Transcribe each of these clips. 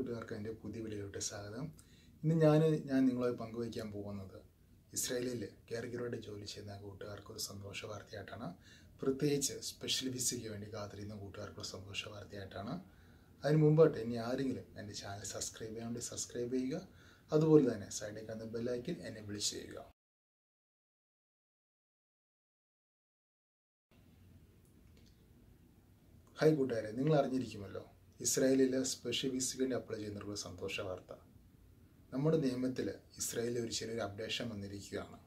കൂട്ടുകാർക്ക് എൻ്റെ പുതിയ വീഡിയോയിലോട്ട് സ്വാഗതം ഇന്ന് ഞാൻ ഞാൻ നിങ്ങളുമായി പങ്കുവയ്ക്കാൻ പോകുന്നത് ഇസ്രായേലിൽ കാരിഗറുടെ ജോലി ചെയ്യുന്ന കൂട്ടുകാർക്ക് ഒരു സന്തോഷ വാർത്തയായിട്ടാണ് പ്രത്യേകിച്ച് സ്പെഷ്യൽ വിസയ്ക്ക് വേണ്ടി കാത്തിരിക്കുന്ന കൂട്ടുകാർക്ക് ഒരു സന്തോഷ വാർത്തയായിട്ടാണ് അതിന് മുമ്പായിട്ട് ഇനി ആരെങ്കിലും എൻ്റെ ചാനൽ സബ്സ്ക്രൈബ് ചെയ്യാൻ വേണ്ടി സബ്സ്ക്രൈബ് ചെയ്യുക അതുപോലെ തന്നെ സൈഡിൽ കാണുന്ന ബെല്ലൈക്കിൽ എന്നെ വിളിച്ച് ചെയ്യുക ഹായ് കൂട്ടുകാരെ നിങ്ങൾ അറിഞ്ഞിരിക്കുമല്ലോ ഇസ്രായേലിൽ സ്പെഷ്യൽ വിസയ്ക്ക് വേണ്ടി അപ്ലൈ ചെയ്യുന്നവർക്ക് ഒരു സന്തോഷ വാർത്ത നമ്മുടെ നിയമത്തിൽ ഇസ്രായേലിൽ ഒരു ചെറിയൊരു അപ്ഡേഷൻ വന്നിരിക്കുകയാണ്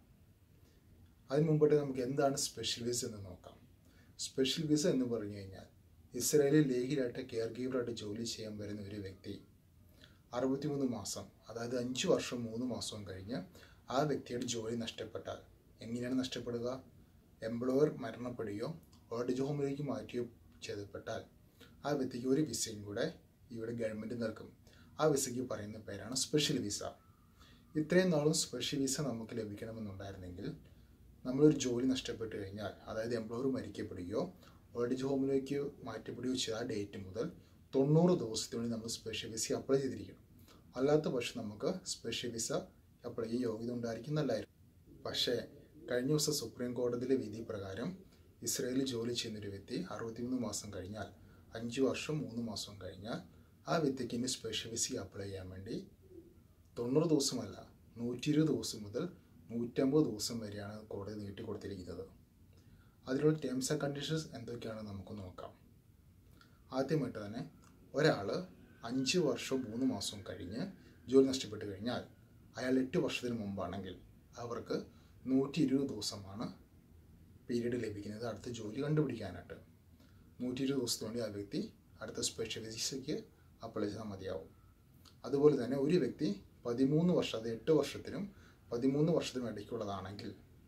അതിന് മുമ്പായിട്ട് നമുക്ക് എന്താണ് സ്പെഷ്യൽ വിസ എന്ന് നോക്കാം സ്പെഷ്യൽ വിസ എന്ന് പറഞ്ഞു കഴിഞ്ഞാൽ ഇസ്രായേലിൽ ലേഖിലായിട്ട് കെയർ ഗീവറായിട്ട് ജോലി ചെയ്യാൻ വരുന്ന ഒരു വ്യക്തി അറുപത്തിമൂന്ന് മാസം അതായത് അഞ്ച് വർഷം മൂന്ന് മാസവും കഴിഞ്ഞ് ആ വ്യക്തിയുടെ ജോലി നഷ്ടപ്പെട്ടാൽ എങ്ങനെയാണ് നഷ്ടപ്പെടുക എംപ്ലോയർ മരണപ്പെടുകയോ ഓൾഡ് ഹോമിലേക്ക് മാറ്റുകയോ ചെയ്തപ്പെട്ടാൽ ആ വ്യക്തിക്ക് ഒരു വിസയും കൂടെ ഇവിടെ ഗവൺമെൻറ് നൽകും ആ വിസയ്ക്ക് പറയുന്ന പേരാണ് സ്പെഷ്യൽ വിസ ഇത്രയും നാളും സ്പെഷ്യൽ വിസ നമുക്ക് ലഭിക്കണമെന്നുണ്ടായിരുന്നെങ്കിൽ നമ്മളൊരു ജോലി നഷ്ടപ്പെട്ടു കഴിഞ്ഞാൽ അതായത് എംപ്ലോയർ മരിക്കപ്പെടുകയോ ഓൾഡ് ഹോമിലേക്ക് മാറ്റപ്പെടുകയോ ചെയ്ത ആ ഡേറ്റ് മുതൽ തൊണ്ണൂറ് ദിവസത്തിനുള്ളിൽ നമ്മൾ സ്പെഷ്യൽ വിസ അപ്ലൈ ചെയ്തിരിക്കണം അല്ലാത്ത പക്ഷം നമുക്ക് സ്പെഷ്യൽ വിസ അപ്ലൈ ചെയ്യാൻ യോഗ്യത ഉണ്ടായിരിക്കുന്നല്ലായിരുന്നു പക്ഷേ കഴിഞ്ഞ ദിവസം സുപ്രീം കോടതിയിലെ വിധി പ്രകാരം ഇസ്രയേലിൽ ജോലി ചെയ്യുന്നൊരു വ്യക്തി അറുപത്തിമൂന്ന് മാസം കഴിഞ്ഞാൽ അഞ്ച് വർഷം മൂന്ന് മാസം കഴിഞ്ഞാൽ ആ വ്യക്തിക്ക് ഇനി സ്പെഷ്യൽ വിസ അപ്ലൈ ചെയ്യാൻ വേണ്ടി തൊണ്ണൂറ് ദിവസമല്ല നൂറ്റി ഇരുപത് ദിവസം മുതൽ നൂറ്റമ്പത് ദിവസം വരെയാണ് കോടതി നീട്ടിക്കൊടുത്തിരിക്കുന്നത് അതിലുള്ള ടേംസ് ആൻഡ് കണ്ടീഷൻസ് എന്തൊക്കെയാണെന്ന് നമുക്ക് നോക്കാം ആദ്യമായിട്ട് തന്നെ ഒരാൾ അഞ്ച് വർഷവും മൂന്ന് മാസവും കഴിഞ്ഞ് ജോലി നഷ്ടപ്പെട്ട് കഴിഞ്ഞാൽ അയാൾ എട്ട് വർഷത്തിന് മുമ്പാണെങ്കിൽ അവർക്ക് നൂറ്റി ഇരുപത് ദിവസമാണ് പീരീഡ് ലഭിക്കുന്നത് അടുത്ത ജോലി കണ്ടുപിടിക്കാനായിട്ട് നൂറ്റി ഇരുപത് ദിവസത്തിന് വേണ്ടി ആ വ്യക്തി അടുത്ത സ്പെഷ്യൽ വിസയ്ക്ക് അപ്ലൈ ചെയ്താൽ മതിയാവും അതുപോലെ തന്നെ ഒരു വ്യക്തി പതിമൂന്ന് വർഷം അത് എട്ട് വർഷത്തിനും പതിമൂന്ന് വർഷത്തിനും ഇടയ്ക്കുള്ളതാണെങ്കിൽ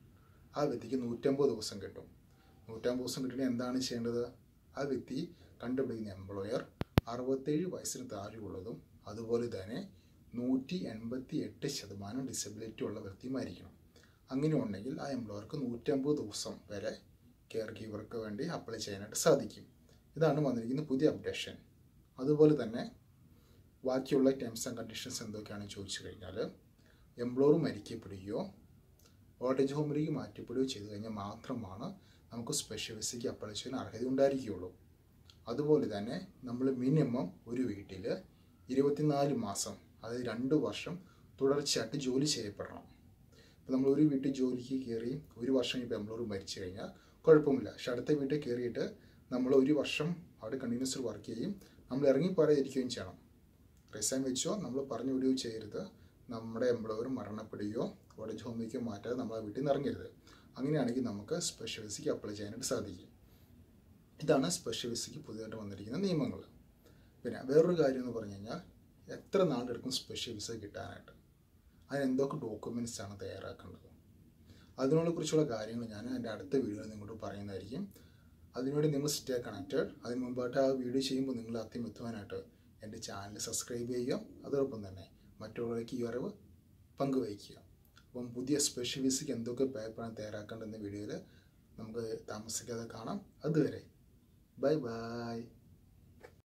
ആ വ്യക്തിക്ക് നൂറ്റമ്പത് ദിവസം കിട്ടും നൂറ്റമ്പത് ദിവസം കിട്ടണമെങ്കിൽ എന്താണ് ചെയ്യേണ്ടത് ആ വ്യക്തി കണ്ടുപിടിക്കുന്ന എംപ്ലോയർ അറുപത്തേഴ് വയസ്സിന് താഴെയുള്ളതും അതുപോലെ തന്നെ നൂറ്റി എൺപത്തി എട്ട് ശതമാനം ഡിസബിലിറ്റി ഉള്ള വ്യക്തിയുമായിരിക്കണം അങ്ങനെ ഉണ്ടെങ്കിൽ ആ എംപ്ലോയർക്ക് നൂറ്റമ്പത് ദിവസം വരെ കെയർ ഗീവർക്ക് വേണ്ടി അപ്ലൈ ചെയ്യാനായിട്ട് സാധിക്കും ഇതാണ് വന്നിരിക്കുന്ന പുതിയ അപ്ഡേഷൻ അതുപോലെ തന്നെ ബാക്കിയുള്ള ടേംസ് ആൻഡ് കണ്ടീഷൻസ് എന്തൊക്കെയാണെന്ന് ചോദിച്ചു കഴിഞ്ഞാൽ എംപ്ലോയർ മരിക്കപ്പെടുകയോ ഓൾഡേജ് ഹോമിലേക്ക് മാറ്റപ്പെടുകയോ ചെയ്തു കഴിഞ്ഞാൽ മാത്രമാണ് നമുക്ക് സ്പെഷ്യൽ വിസയ്ക്ക് അപ്ലൈ ചെയ്യാൻ അർഹത ഉണ്ടായിരിക്കുകയുള്ളൂ അതുപോലെ തന്നെ നമ്മൾ മിനിമം ഒരു വീട്ടിൽ ഇരുപത്തിനാല് മാസം അതായത് രണ്ട് വർഷം തുടർച്ചയായിട്ട് ജോലി ചെയ്യപ്പെടണം ഇപ്പോൾ നമ്മൾ ഒരു വീട്ടിൽ ജോലിക്ക് കയറി ഒരു വർഷം ഇപ്പോൾ എംപ്ലോയർ മരിച്ചു കഴിഞ്ഞാൽ കുഴപ്പമില്ല പക്ഷെ അടുത്ത വീട്ടിൽ കയറിയിട്ട് നമ്മൾ ഒരു വർഷം അവിടെ കണ്ടിന്യൂസ് വർക്ക് ചെയ്യും നമ്മൾ ഇറങ്ങി പറയാതിരിക്കുകയും ചെയ്യണം റിസൈൻ വെച്ചോ നമ്മൾ പറഞ്ഞു വിടുകയോ ചെയ്യരുത് നമ്മുടെ എംപ്ലോയർ മരണപ്പെടുകയോ ഓടേജ് ഹോമിലേക്കോ മാറ്റാതെ നമ്മൾ ആ വീട്ടിൽ നിന്ന് ഇറങ്ങരുത് അങ്ങനെയാണെങ്കിൽ നമുക്ക് സ്പെഷ്യൽ വിസയ്ക്ക് അപ്ലൈ ചെയ്യാനായിട്ട് സാധിക്കും ഇതാണ് സ്പെഷ്യൽ വിസയ്ക്ക് പുതിയതായിട്ട് വന്നിരിക്കുന്ന നിയമങ്ങൾ പിന്നെ വേറൊരു കാര്യം എന്ന് പറഞ്ഞു കഴിഞ്ഞാൽ എത്ര നാളെടുക്കും സ്പെഷ്യൽ വിസ കിട്ടാനായിട്ട് അതിന് എന്തൊക്കെ ഡോക്യുമെൻറ്റ്സ് ആണ് തയ്യാറാക്കേണ്ടത് അതിനോട് കുറിച്ചുള്ള കാര്യങ്ങൾ ഞാൻ എൻ്റെ അടുത്ത വീഡിയോയിൽ നിങ്ങളോട് പറയുന്നതായിരിക്കും അതിനുവേണ്ടി നിങ്ങൾ സ്റ്റേ കണക്റ്റഡ് അതിന് മുമ്പായിട്ട് ആ വീഡിയോ ചെയ്യുമ്പോൾ നിങ്ങൾ ആദ്യം എത്തുവാനായിട്ട് എൻ്റെ ചാനൽ സബ്സ്ക്രൈബ് ചെയ്യുക അതോടൊപ്പം തന്നെ മറ്റുള്ളവർക്ക് ഈ അറിവ് പങ്കുവയ്ക്കുക അപ്പം പുതിയ സ്പെഷ്യൽ വിസയ്ക്ക് എന്തൊക്കെ പേപ്പറാണ് തയ്യാറാക്കേണ്ടതെന്ന വീഡിയോയിൽ നമുക്ക് താമസിക്കാതെ കാണാം അതുവരെ ബൈ ബൈ